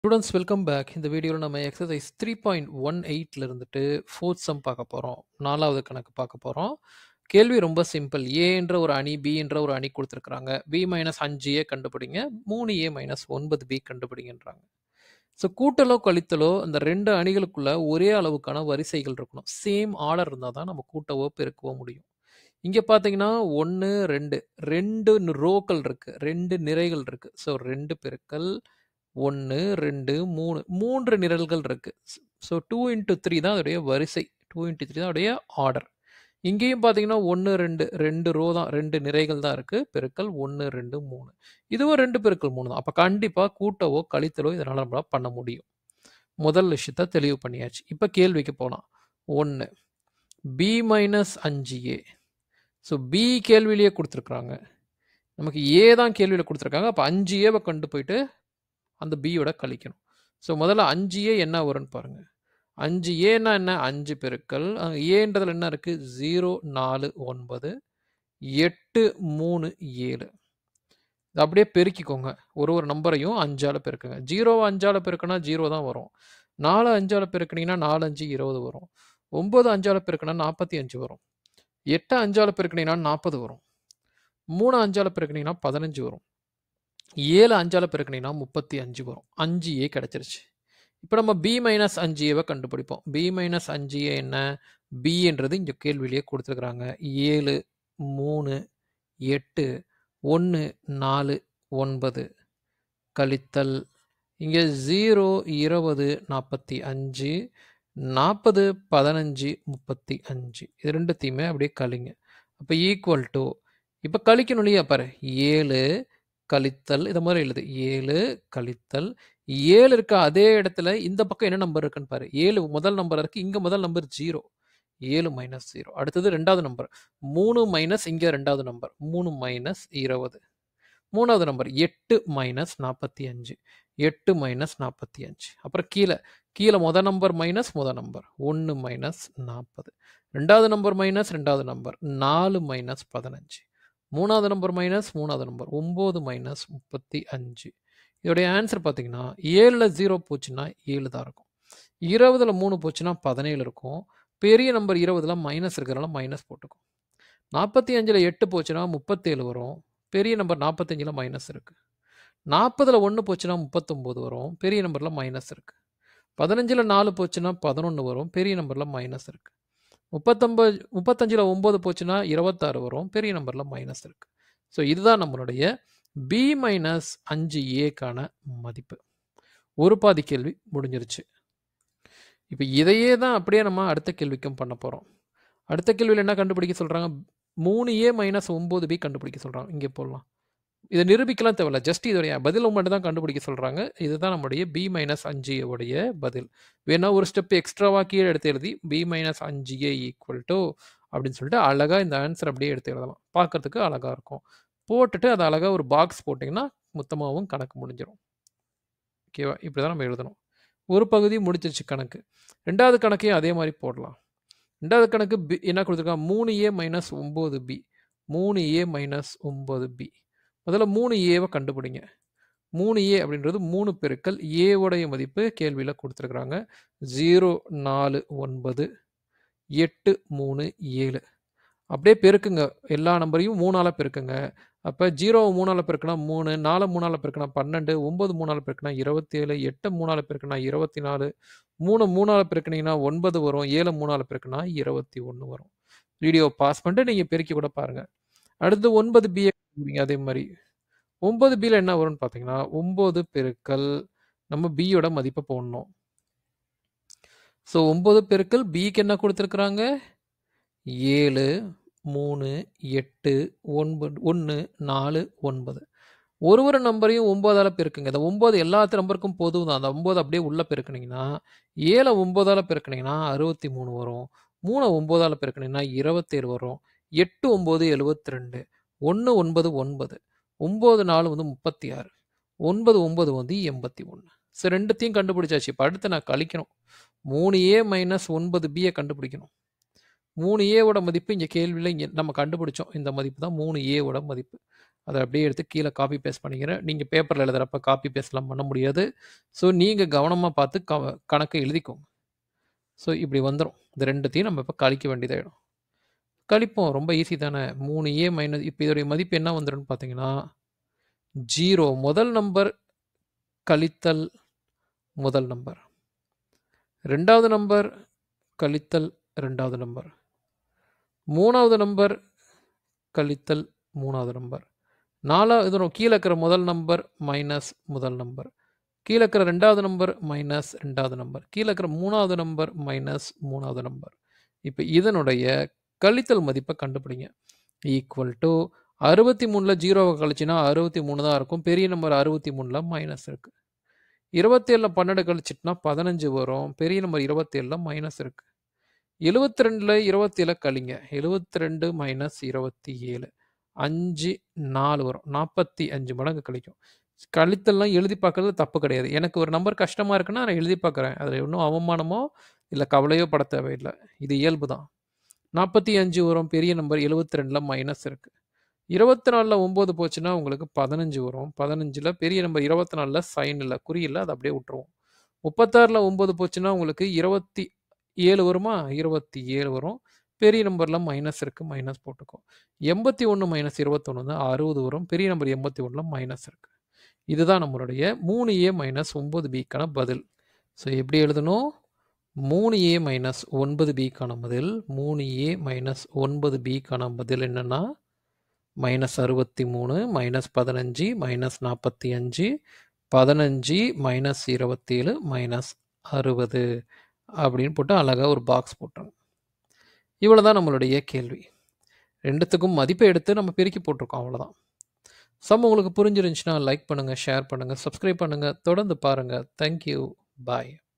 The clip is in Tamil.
ஸ்டூடெண்ட்ஸ் வெல்கம் பேக் இந்த வீடியோவில் நம்ம எக்ஸசைஸ் த்ரீ பாயிண்ட் ஒன் எயிட்ல இருந்துட்டு ஃபோர்த் சம் பார்க்க போகிறோம் நாலாவது கணக்கு பார்க்க போகிறோம் கேள்வி ரொம்ப சிம்பிள் ஏன்ற ஒரு அணி பின்ற ஒரு அணி கொடுத்துருக்குறாங்க பி மைனஸ் அஞ்சு ஏ கண்டுபிடிங்க மூணு ஏ மைனஸ் ஒன்பது பி கண்டுபிடிங்கன்றாங்க ஸோ கூட்டலோ கழித்தலோ அந்த ரெண்டு அணிகளுக்குள்ள ஒரே அளவுக்கான வரிசைகள் இருக்கணும் சேம் ஆர்டர் இருந்தால் தான் நம்ம கூட்டவோ பெருக்கவோ முடியும் இங்கே பார்த்தீங்கன்னா ஒன்று ரெண்டு ரெண்டு ரோக்கள் இருக்குது ரெண்டு நிறைகள் இருக்குது ஸோ ரெண்டு பெருக்கல் ஒன்று ரெண்டு மூணு மூன்று நிரல்கள் இருக்குது ஸோ டூ இன்ட்டு த்ரீ தான் அதோடைய வரிசை டூ இன்ட்டு த்ரீ தான் அதோடைய ஆர்டர் இங்கேயும் பார்த்தீங்கன்னா ஒன்று ரெண்டு ரெண்டு ரோ தான் ரெண்டு நிறைகள் தான் இருக்குது பெருக்கல் ஒன்று ரெண்டு மூணு இதுவும் ரெண்டு பெருக்கல் மூணு தான் அப்போ கண்டிப்பாக கூட்டவோ கழித்தலோ இதனால் நம்மளால் பண்ண முடியும் முதல் விஷயத்த தெளிவு பண்ணியாச்சு இப்போ கேள்விக்கு போகலாம் ஒன்று பி மைனஸ் அஞ்சு ஏ ஸோ பி கேள்வியிலேயே கொடுத்துருக்குறாங்க நமக்கு ஏ தான் கேள்வியில் கொடுத்துருக்காங்க அப்போ அஞ்சு ஏவை கொண்டு போயிட்டு அந்த பியோட கழிக்கணும் ஸோ முதல்ல அஞ்சு ஏ என்ன வரும்னு பாருங்கள் அஞ்சு ஏன்னா என்ன அஞ்சு பெருக்கல் ஏன்றதுல என்ன இருக்குது ஜீரோ நாலு ஒன்பது எட்டு மூணு ஏழு இது அப்படியே பெருக்கிக்கோங்க ஒரு ஒரு நம்பரையும் அஞ்சால் பெருக்குங்க ஜீரோவை அஞ்சால் பெருக்குனா ஜீரோ தான் வரும் நாலு அஞ்சால் பெருக்குனீங்கன்னா நாலு அஞ்சு இருபது வரும் ஒம்பது அஞ்சால் பெருக்குனா நாற்பத்தி அஞ்சு வரும் எட்டு அஞ்சால் பெருக்குனீங்கன்னா நாற்பது வரும் மூணு அஞ்சால் பெருக்குனீங்கன்னா பதினஞ்சு வரும் ஏழு அஞ்சால் பெருக்குனீங்கன்னா முப்பத்தி அஞ்சு வரும் அஞ்சு ஏ கிடச்சிருச்சு இப்போ நம்ம பி மைனஸ் அஞ்சு ஏவை கண்டுபிடிப்போம் பி மைனஸ் அஞ்சு ஏ என்ன பின்றது இங்கே கேள்வியிலேயே கொடுத்துருக்குறாங்க ஏழு மூணு எட்டு ஒன்று நாலு ஒன்பது கழித்தல் இங்கே ஜீரோ இருபது நாற்பத்தி அஞ்சு நாற்பது பதினஞ்சு முப்பத்தி அஞ்சு இது ரெண்டுத்தையுமே அப்படியே கழிங்க அப்போ ஈக்குவல் டு இப்போ கழிக்கணும் இல்லையா பாரு ஏழு கழித்தல் இதை மாதிரி எழுது ஏழு கழித்தல் ஏழு இருக்க அதே இடத்துல இந்த பக்கம் என்ன நம்பர் இருக்குன்னு பாரு ஏழு முதல் நம்பர் இருக்கு இங்க முதல் நம்பர் ஜீரோ ஏழு மைனஸ் ஜீரோ அடுத்தது ரெண்டாவது நம்பர் மூணு மைனஸ் இங்க ரெண்டாவது நம்பர் மூணு மைனஸ் இருபது மூணாவது நம்பர் எட்டு மைனஸ் நாற்பத்தி அஞ்சு எட்டு மைனஸ் நாற்பத்தி அஞ்சு அப்புறம் கீழே கீழே மொதல் நம்பர் மைனஸ் மொதல் நம்பர் ஒன்று மைனஸ் நாற்பது ரெண்டாவது நம்பர் மைனஸ் ரெண்டாவது நம்பர் நாலு மைனஸ் பதினஞ்சு மூணாவது நம்பர் மைனஸ் மூணாவது நம்பர் ஒம்பது மைனஸ் முப்பத்தி அஞ்சு இதோடைய ஆன்சர் பார்த்தீங்கன்னா ஏழில் ஜீரோ போச்சுன்னா ஏழு தான் இருக்கும் இருபதில் மூணு போச்சுன்னா பதினேழு இருக்கும் பெரிய நம்பர் இருபதுல மைனஸ் இருக்கிறனால மைனஸ் போட்டுக்கும் நாற்பத்தி அஞ்சில் எட்டு போச்சுன்னா முப்பத்தேழு வரும் பெரிய நம்பர் நாற்பத்தஞ்சில் மைனஸ் இருக்குது நாற்பதில் ஒன்று போச்சுன்னா முப்பத்தொம்போது வரும் பெரிய நம்பரில் மைனஸ் இருக்குது பதினஞ்சில் நாலு போச்சுன்னா பதினொன்று வரும் பெரிய நம்பரில் மைனஸ் இருக்குது முப்பத்தொம்பது முப்பத்தஞ்சில் ஒம்பது போச்சுன்னா இருபத்தாறு வரும் பெரிய நம்பரில் மைனஸ் இருக்குது ஸோ இதுதான் நம்மளுடைய பி மைனஸ் அஞ்சு ஏக்கான மதிப்பு ஒரு பாதி கேள்வி முடிஞ்சிருச்சு இப்போ இதையே தான் அப்படியே நம்ம அடுத்த கேள்விக்கும் பண்ண போகிறோம் அடுத்த கேள்வியில் என்ன கண்டுபிடிக்க சொல்கிறாங்க மூணு ஏ மைனஸ் ஒம்பது பி கண்டுபிடிக்க சொல்கிறாங்க இங்கே போடலாம் இதை நிரூபிக்கலாம் தேவையில்ல ஜஸ்ட் இதோடைய பதில் மட்டும் தான் கண்டுபிடிக்க சொல்கிறாங்க இதுதான் நம்முடைய பி மைனஸ் அஞ்சு உடைய பதில் வேணா ஒரு ஸ்டெப் எக்ஸ்ட்ராவாக கீழே எடுத்து எழுதி பி மைனஸ் அஞ்சு ஏ ஈக்குவல் டு அப்படின்னு சொல்லிட்டு அழகாக இந்த ஆன்சர் அப்படியே எடுத்து எழுதலாம் பார்க்கறதுக்கு அழகாக இருக்கும் போட்டுட்டு அதை அழகாக ஒரு பாக்ஸ் போட்டிங்கன்னா மொத்தமாகவும் கணக்கு முடிஞ்சிடும் ஓகேவா இப்படி தான் நம்ம எழுதணும் ஒரு பகுதி முடிச்சிருச்சு கணக்கு ரெண்டாவது கணக்கையும் அதே மாதிரி போடலாம் ரெண்டாவது கணக்கு பி என்ன கொடுத்துருக்காங்க மூணு ஏ மைனஸ் ஒம்பது பி மூணு ஏ மைனஸ் ஒம்பது பி முதல்ல மூணு ஏவை கண்டுபிடிங்க மூணு ஏ அப்படின்றது மூணு பெருக்கல் ஏவோடைய மதிப்பு கேள்வியில் கொடுத்துருக்குறாங்க ஜீரோ நாலு ஒன்பது எட்டு மூணு ஏழு அப்படியே பெருக்குங்க எல்லா நம்பரையும் மூணால் பெருக்குங்க அப்போ ஜீரோ மூணால் பெருக்கினா மூணு நாலு மூணால் பெருக்கினா பன்னெண்டு ஒம்பது மூணால் பெருக்கினா இருபத்தேழு எட்டு மூணால் பெருக்கினா இருபத்தி நாலு மூணு மூணால் பெருக்கினீங்கன்னா ஒன்பது வரும் ஏழு மூணால் பெருக்கினா இருபத்தி ஒன்று வரும் வீடியோ பாஸ் பண்ணிட்டு நீங்கள் பெருக்கி கூட பாருங்கள் அடுத்து ஒன்பது பிஏ அதே மாதிரி ஒம்பது பியில் என்ன வரும்னு பார்த்தீங்கன்னா ஒம்பது பெருக்கல் நம்ம பியோட மதிப்பை போடணும் ஸோ ஒம்பது பெருக்கல் பிக்கு என்ன கொடுத்துருக்குறாங்க ஏழு மூணு எட்டு ஒன்பது ஒன்று நாலு ஒன்பது ஒரு ஒரு நம்பரையும் ஒம்போதால் பெருக்குங்க இந்த ஒம்பது எல்லாத்து நம்பருக்கும் பொதுவு தான் அந்த ஒம்பது அப்படியே உள்ளே பெருக்குனீங்கன்னா ஏழை ஒம்போதால் பெருக்குனீங்கன்னா அறுபத்தி மூணு வரும் மூணை ஒம்போதால் பெருக்குனீங்கன்னா இருபத்தேழு வரும் எட்டு ஒம்பது எழுபத்தி ரெண்டு ஒன்று ஒன்பது ஒன்பது ஒம்பது நாலு வந்து முப்பத்தி ஆறு ஒன்பது ஒம்பது வந்து எண்பத்தி ஒன்று ஸோ ரெண்டுத்தையும் கண்டுபிடிச்சாச்சு இப்போ அடுத்து நான் கழிக்கணும் மூணு ஏ மைனஸ் ஒன்பது பியை கண்டுபிடிக்கணும் மூணு ஏவோட மதிப்பு இங்கே கேள்வியில் இங்கே நம்ம கண்டுபிடிச்சோம் இந்த மதிப்பு தான் மூணு ஏவோட மதிப்பு அதை அப்படியே எடுத்து கீழே காப்பி பேஸ்ட் பண்ணிக்கிறேன் நீங்கள் பேப்பரில் எழுதுறப்ப காப்பி பேஸ்ட்லாம் பண்ண முடியாது ஸோ நீங்கள் கவனமாக பார்த்து க கணக்கை எழுதிக்கோங்க ஸோ இப்படி வந்துடும் இந்த ரெண்டுத்தையும் நம்ம இப்போ கழிக்க வேண்டியதாயிடும் கழிப்போம் ரொம்ப ஈஸி தானே மூணு ஏ மைனஸ் இப்போ இதோடைய மதிப்பு என்ன வந்துடும்னு பார்த்தீங்கன்னா ஜீரோ முதல் நம்பர் கழித்தல் முதல் நம்பர் ரெண்டாவது நம்பர் கழித்தல் ரெண்டாவது நம்பர் மூணாவது நம்பர் கழித்தல் மூணாவது நம்பர் நாலாவது நோ- கீழே இருக்கிற முதல் நம்பர் மைனஸ் முதல் நம்பர் கீழே இருக்கிற ரெண்டாவது நம்பர் மைனஸ் ரெண்டாவது நம்பர் கீழே இருக்கிற மூணாவது நம்பர் மைனஸ் மூணாவது நம்பர் இப்போ இதனுடைய கழித்தல் மதிப்பை கண்டுபிடிங்க ஈக்குவல் டு அறுபத்தி மூணில் ஜீரோவை கழிச்சினா அறுபத்தி மூணு தான் இருக்கும் பெரிய நம்பர் அறுபத்தி மூணில் மைனஸ் இருக்குது இருபத்தேழில் பன்னெண்டு கழிச்சிட்டுனா பதினஞ்சு வரும் பெரிய நம்பர் இருபத்தேழில் மைனஸ் இருக்குது எழுபத்தி ரெண்டில் இருபத்தேழு கழிங்க எழுபத்தி ரெண்டு மைனஸ் இருபத்தி ஏழு அஞ்சு நாலு வரும் நாற்பத்தி அஞ்சு மடங்கு கழிக்கும் கழித்தல்லாம் எழுதி பார்க்கறது தப்பு கிடையாது எனக்கு ஒரு நம்பர் கஷ்டமாக இருக்குன்னா நான் எழுதி பார்க்குறேன் அதில் ஒன்றும் அவமானமோ இல்லை கவலையோ பட தேவையில்லை இது இயல்பு தான் நாற்பத்தி அஞ்சு வரும் பெரிய நம்பர் எழுபத்தி ரெண்டில் மைனஸ் இருக்குது இருபத்தி நாலில் ஒம்பது போச்சுன்னா உங்களுக்கு பதினஞ்சு வரும் பதினஞ்சில் பெரிய நம்பர் இருபத்தி நாலில் சைன் இல்லை குறி இல்லை அதை அப்படியே விட்டுருவோம் முப்பத்தாறில் ஒம்பது போச்சுன்னா உங்களுக்கு இருபத்தி ஏழு வருமா இருபத்தி ஏழு வரும் பெரிய நம்பரில் மைனஸ் இருக்குது மைனஸ் போட்டுக்கோ எண்பத்தி ஒன்று மைனஸ் இருபத்தொன்று தான் அறுபது வரும் பெரிய நம்பர் எண்பத்தி ஒன்றில் மைனஸ் இருக்குது இதுதான் நம்மளுடைய மூணு ஏ மைனஸ் ஒம்பது பிக்கான பதில் ஸோ எப்படி எழுதணும் மூணு ஏ மைனஸ் ஒன்பது பிக்கான பதில் மூணு ஏ மைனஸ் ஒன்பது பிக்கான பதில் என்னென்னா மைனஸ் அறுபத்தி மூணு மைனஸ் பதினஞ்சு மைனஸ் நாற்பத்தி அஞ்சு பதினஞ்சு மைனஸ் இருபத்தேழு மைனஸ் அறுபது அப்படின்னு போட்டு அழகாக ஒரு பாக்ஸ் போட்டுருங்க இவ்வளோ தான் நம்மளுடைய கேள்வி ரெண்டுத்துக்கும் மதிப்பை எடுத்து நம்ம பெருக்கி போட்டிருக்கோம் அவ்வளோதான் சம் உங்களுக்கு புரிஞ்சிருந்துச்சுன்னா லைக் பண்ணுங்கள் ஷேர் பண்ணுங்கள் சப்ஸ்கிரைப் பண்ணுங்கள் தொடர்ந்து பாருங்கள் தேங்க்யூ பாய்